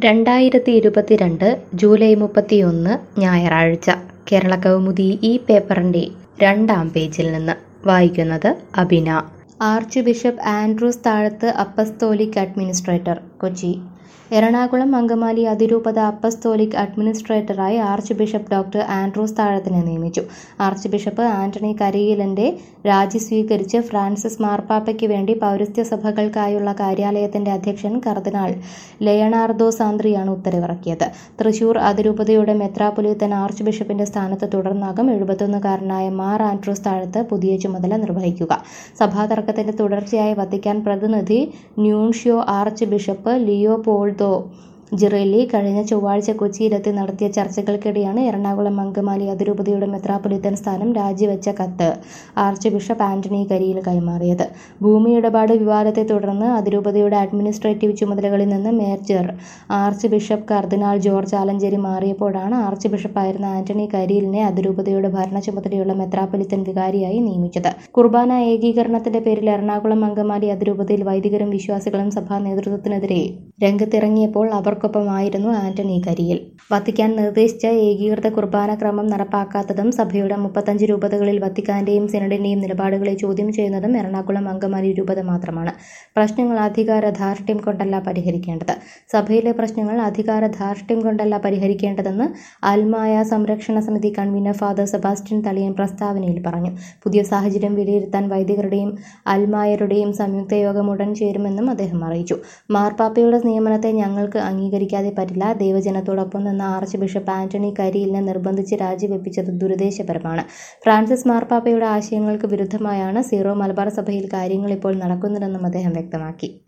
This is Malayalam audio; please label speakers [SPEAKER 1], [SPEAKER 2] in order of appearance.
[SPEAKER 1] രണ്ടായിരത്തി ഇരുപത്തിരണ്ട് ജൂലൈ മുപ്പത്തിയൊന്ന് ഞായറാഴ്ച കേരള കൗമുദി ഈ പേപ്പറിൻ്റെ രണ്ടാം പേജിൽ നിന്ന് വായിക്കുന്നത് അബിന archbishop Andrews Thazhath apostolic administrator Kochi Ernakulam Angamaly അതിരൂപത അപ്പസ്തോലിക് അഡ്മിനിസ്ട്രേറ്ററായി ആർച്ച് ബിഷപ്പ് ഡോക്ടർ ആൻഡ്രൂസ് താഴത്തിനെ നിയമിച്ചു ആർച്ച് ബിഷപ്പ് ആന്റണി കരിയിലന്റെ രാജി സ്വീകരിച്ച് ഫ്രാൻസിസ് മാർപ്പാപ്പയ്ക്ക് വേണ്ടി പൗരസ്ത്യ സഭകൾക്കായുള്ള കാര്യാലയത്തിന്റെ അധ്യക്ഷൻ കർദിനാൾ ലയണാർദോ സാന്ത്രിയാണ് ഉത്തരവിറക്കിയത് തൃശൂർ അതിരൂപതയുടെ മെത്രാപൊലീത്തൻ ആർച്ച് ബിഷപ്പിന്റെ സ്ഥാനത്ത് തുടർന്നാകും എഴുപത്തൊന്നുകാരനായ മാർ ആൻഡ്രൂസ് താഴത്ത് പുതിയ ചുമതല നിർവഹിക്കുക സഭാതർക്കത്തിന്റെ തുടർച്ചയായി വത്തിക്കാൻ പ്രതിനിധി nuncio archbishop Leopoldo Girelli കഴിഞ്ഞ ചൊവ്വാഴ്ച കൊച്ചിയിലെത്തി നടത്തിയ ചർച്ചകൾക്കിടെയാണ് എറണാകുളം അങ്കമാലി അതിരൂപതയുടെ മെത്രാപ്പൊലിത്തൻ സ്ഥാനം രാജിവെച്ച കത്ത് ആർച്ച് ബിഷപ്പ് ആന്റണി കരിയിൽ കൈമാറിയത് ഭൂമി ഇടപാട് വിവാദത്തെ തുടർന്ന് അതിരൂപതയുടെ അഡ്മിനിസ്ട്രേറ്റീവ് ചുമതലകളിൽ നിന്ന് major archbishop cardinal George Alencherry മാറിയപ്പോഴാണ് ആർച്ച് ബിഷപ്പായിരുന്ന ആന്റണി കരിയിലിനെ അതിരൂപതയുടെ ഭരണ ചുമതലയുള്ള മെത്രാപ്പൊലിത്തൻ വികാരിയായി നിയമിച്ചത് കുർബാന ഏകീകരണത്തിന്റെ പേരിൽ എറണാകുളം അങ്കമാലി അതിരൂപതയിൽ വൈദികരും വിശ്വാസികളും സഭാ നേതൃത്വത്തിനെതിരെ രംഗത്തിറങ്ങിയപ്പോൾ അവർക്കൊപ്പമായിരുന്നു ആന്റണി കരിയിൽ വത്തിക്കാൻ നിർദ്ദേശിച്ച ഏകീകൃത കുർബാന ക്രമം നടപ്പാക്കാത്തതും സഭയുടെ മുപ്പത്തഞ്ച് രൂപതകളിൽ വത്തിക്കാന്റെയും സിനഡിന്റെയും നിലപാടുകളെ ചോദ്യം ചെയ്യുന്നതും എറണാകുളം അങ്കമാലി രൂപത മാത്രമാണ് പ്രശ്നങ്ങൾ അധികാര ധാർഷ്ട്യം കൊണ്ടല്ല പരിഹരിക്കേണ്ടത് സഭയിലെ പ്രശ്നങ്ങൾ അധികാര ധാർഷ്ട്യം കൊണ്ടല്ല പരിഹരിക്കേണ്ടതെന്ന് അൽമായ സംരക്ഷണ സമിതി കൺവീനർ ഫാദർ സെബാസ്റ്റ്യൻ തളിയൻ പ്രസ്താവനയിൽ പറഞ്ഞു പുതിയ സാഹചര്യം വിലയിരുത്താൻ വൈദികരുടെയും അൽമായരുടെയും സംയുക്ത യോഗം ഉടൻ ചേരുമെന്നും അദ്ദേഹം അറിയിച്ചു മാർപ്പാപ്പയുടെ നിയമനത്തെ ഞങ്ങൾക്ക് അംഗീകരിക്കാതെ പറ്റില്ല ദൈവജനത്തോടൊപ്പം നിന്ന ആർച്ച് ബിഷപ്പ് ആന്റണി കരിയിലിനെ നിർബന്ധിച്ച് രാജിവെപ്പിച്ചത് ദുരുദ്ദേശപരമാണ് ഫ്രാൻസിസ് മാർപ്പാപ്പയുടെ ആശയങ്ങൾക്ക് വിരുദ്ധമായാണ് സീറോ മലബാർ സഭയിൽ കാര്യങ്ങൾ ഇപ്പോൾ നടക്കുന്നതെന്നും അദ്ദേഹം വ്യക്തമാക്കി